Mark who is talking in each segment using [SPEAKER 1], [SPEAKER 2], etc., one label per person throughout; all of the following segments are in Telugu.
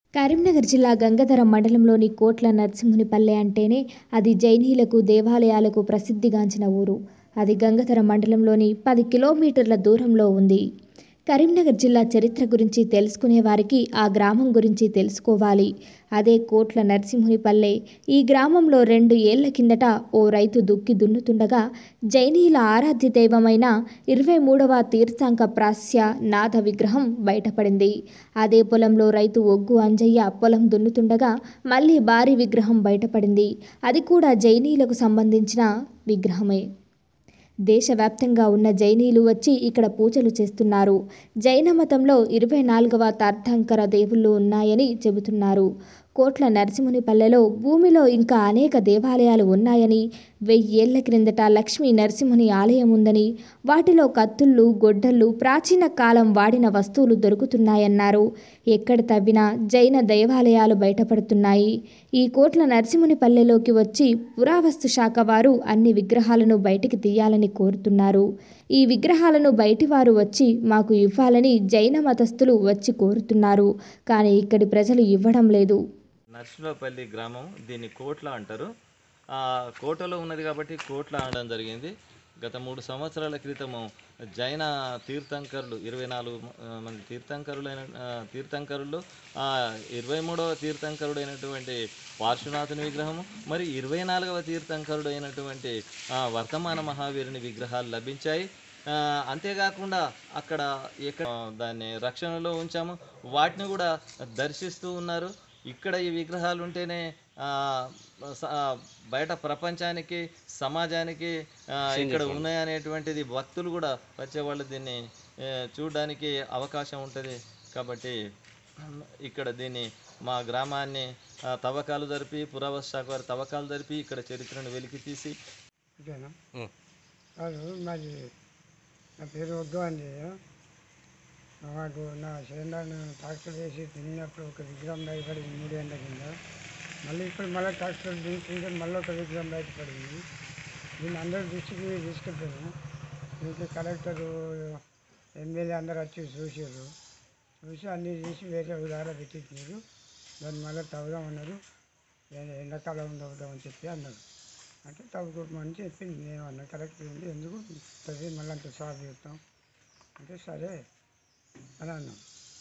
[SPEAKER 1] కరీంనగర్ జిల్లా గంగాధర మండలంలోని కోట్ల నరసింహునిపల్లె అంటేనే అది జైనీయులకు దేవాలయాలకు ప్రసిద్ధిగాంచిన ఊరు అది గంగాధర మండలంలోని పది కిలోమీటర్ల దూరంలో ఉంది కరీంనగర్ జిల్లా చరిత్ర గురించి తెలుసుకునే వారికి ఆ గ్రామం గురించి తెలుసుకోవాలి అదే కోట్ల నరసింహునిపల్లె ఈ గ్రామంలో రెండు ఏళ్ల కిందట ఓ రైతు దుక్కి దున్నుతుండగా జైనీయుల ఆరాధ్య దైవమైన ఇరవై మూడవ తీర్థంక ప్రాస్య నాథ విగ్రహం బయటపడింది అదే పొలంలో రైతు ఒగ్గు అంజయ్య పొలం దున్నుతుండగా మళ్ళీ భారీ విగ్రహం బయటపడింది అది కూడా జైనీయులకు సంబంధించిన విగ్రహమే దేశవ్యాప్తంగా ఉన్న జైనీయులు వచ్చి ఇక్కడ పూజలు చేస్తున్నారు జైన మతంలో ఇరవై నాలుగవ తీర్థంకర దేవుళ్ళు ఉన్నాయని చెబుతున్నారు కోట్ల నరసింహునిపల్లెలో భూమిలో ఇంకా అనేక దేవాలయాలు ఉన్నాయని వెయ్యేళ్ల క్రిందట లక్ష్మీ నరసింహుని ఆలయం ఉందని వాటిలో కత్తుళ్ళు గొడ్డళ్ళు ప్రాచీన కాలం వాడిన వస్తువులు దొరుకుతున్నాయన్నారు ఎక్కడ తవ్వినా జైన దేవాలయాలు బయటపడుతున్నాయి ఈ కోట్ల నరసింహునిపల్లెలోకి వచ్చి పురావస్తు శాఖ వారు అన్ని విగ్రహాలను బయటికి తీయాలని కోరుతున్నారు ఈ విగ్రహాలను బయటివారు వచ్చి మాకు ఇవ్వాలని జైన మతస్థులు వచ్చి కోరుతున్నారు కానీ ఇక్కడి ప్రజలు ఇవ్వడం లేదు
[SPEAKER 2] నర్సులపల్లి గ్రామం దీన్ని కోట్ల అంటారు ఆ కోటలో ఉన్నది కాబట్టి కోట్ల అనడం జరిగింది గత మూడు సంవత్సరాల క్రితము జైన తీర్థంకరులు ఇరవై నాలుగు ఆ, మంది తీర్థంకరులైన ఆ, తీర్థంకరులు ఆ ఇరవై మూడవ తీర్థంకరుడు అయినటువంటి పార్శ్వనాథుని విగ్రహము మరి ఇరవై నాలుగవ తీర్థంకరుడు అయినటువంటి ఆ, వర్తమాన మహావీరుని విగ్రహాలు లభించాయి ఆ, అంతేకాకుండా అక్కడ ఎక్కడ దాన్ని రక్షణలో ఉంచాము వాటిని కూడా దర్శిస్తూ ఉన్నారు ఇక్కడ ఈ విగ్రహాలు ఉంటేనే ఆ, స- ఆ, బయట ప్రపంచానికి సమాజానికి ఆ, ఇక్కడ ఉన్నాయనేటువంటిది భక్తులు కూడా వచ్చేవాళ్ళు దీన్ని ఆ, చూడడానికి అవకాశం ఉంటుంది కాబట్టి ఇక్కడ దీన్ని మా గ్రామాన్ని ఆ, తవ్వకాలు జరిపి పురావస్తు శాఖ వారి తవ్వకాలు జరిపి ఇక్కడ చరిత్రను వెలికి తీసి
[SPEAKER 3] ఓకేనా కాదు మరి నా పేరు వద్దు అని మాకు నా సిలిండర్ను ట్రాక్టర్ వేసి తిన్నప్పుడు ఒక విగ్రహం బయటపడింది మూడేళ్ళ కింద మళ్ళీ ఇప్పుడు మళ్ళీ ట్రాక్టర్ దించుకుంటే మళ్ళీ ఒక విగ్రహం బయటపడింది దీన్ని అందరూ దృష్టికి తీసుకెళ్తాను దీనికి కలెక్టరు ఎమ్మెల్యే అందరూ వచ్చి చూసారు చూసి అన్నీ తీసి వేరే ఉదాహరణ పెట్టించారు దాన్ని మళ్ళీ తవ్వుదాం అన్నారు ఏ- ఎండాకాలం తవ్వుదామని చెప్పి అన్నారు అంటే తవ్వుకోమని చెప్పింది నేను అన్న కరెక్ట్ ఉంది ఎందుకు తవ్వి మళ్ళీ అంత సాల్వ్ చేస్తాం అంటే సరే అని అన్నాం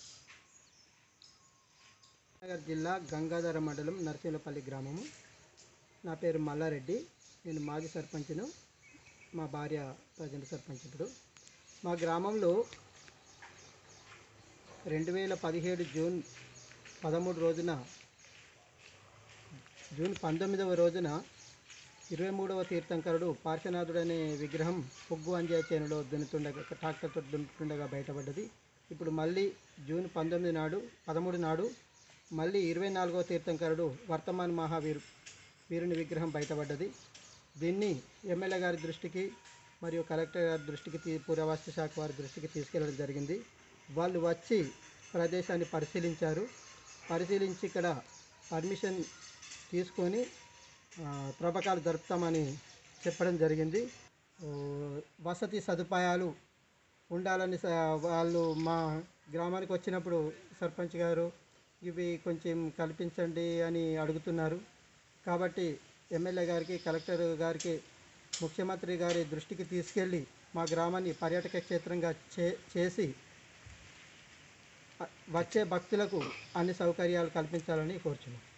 [SPEAKER 4] నగర్ జిల్లా గంగాధర మండలం నరసింహపల్లి గ్రామము నా పేరు మల్లారెడ్డి నేను మాజీ సర్పంచ్ను మా భార్య ప్రజెంట్ సర్పంచ్ ఇప్పుడు మా గ్రామంలో రెండు వేల పదిహేడు జూన్ పదమూడు రోజున జూన్ పంతొమ్మిదవ రోజున ఇరవై మూడవ తీర్థంకరుడు పార్శ్వనాథుడు అనే విగ్రహం పొగ్గు అంజయ చేనులో దున్నుతుండగా ట్రాక్టర్తో దున్నుతుండగా బయటపడ్డది ఇప్పుడు మళ్ళీ జూన్ పంతొమ్మిది నాడు పదమూడు నాడు మళ్ళీ ఇరవై నాలుగవ తీర్థంకరుడు వర్తమాన్ మహావీరు వీరుని విగ్రహం బయటపడ్డది దీన్ని ఎమ్మెల్యే గారి దృష్టికి మరియు కలెక్టర్ గారి దృష్టికి తీ పురావస్తు శాఖ వారి దృష్టికి తీసుకెళ్ళడం జరిగింది వాళ్ళు వచ్చి ప్రదేశాన్ని పరిశీలించారు పరిశీలించి ఇక్కడ పర్మిషన్ తీసుకొని ఆ, త్రవ్వకాలు జరుపుతామని చెప్పడం జరిగింది ఓ, వసతి సదుపాయాలు ఉండాలని స- వాళ్ళు మా గ్రామానికి వచ్చినప్పుడు సర్పంచ్ గారు ఇవి కొంచెం కల్పించండి అని అడుగుతున్నారు కాబట్టి ఎమ్మెల్యే గారికి కలెక్టర్ గారికి ముఖ్యమంత్రి గారి దృష్టికి తీసుకెళ్ళి మా గ్రామాన్ని పర్యాటక క్షేత్రంగా చే చేసి అ- వచ్చే భక్తులకు అన్ని సౌకర్యాలు కల్పించాలని కోరుచున్నాం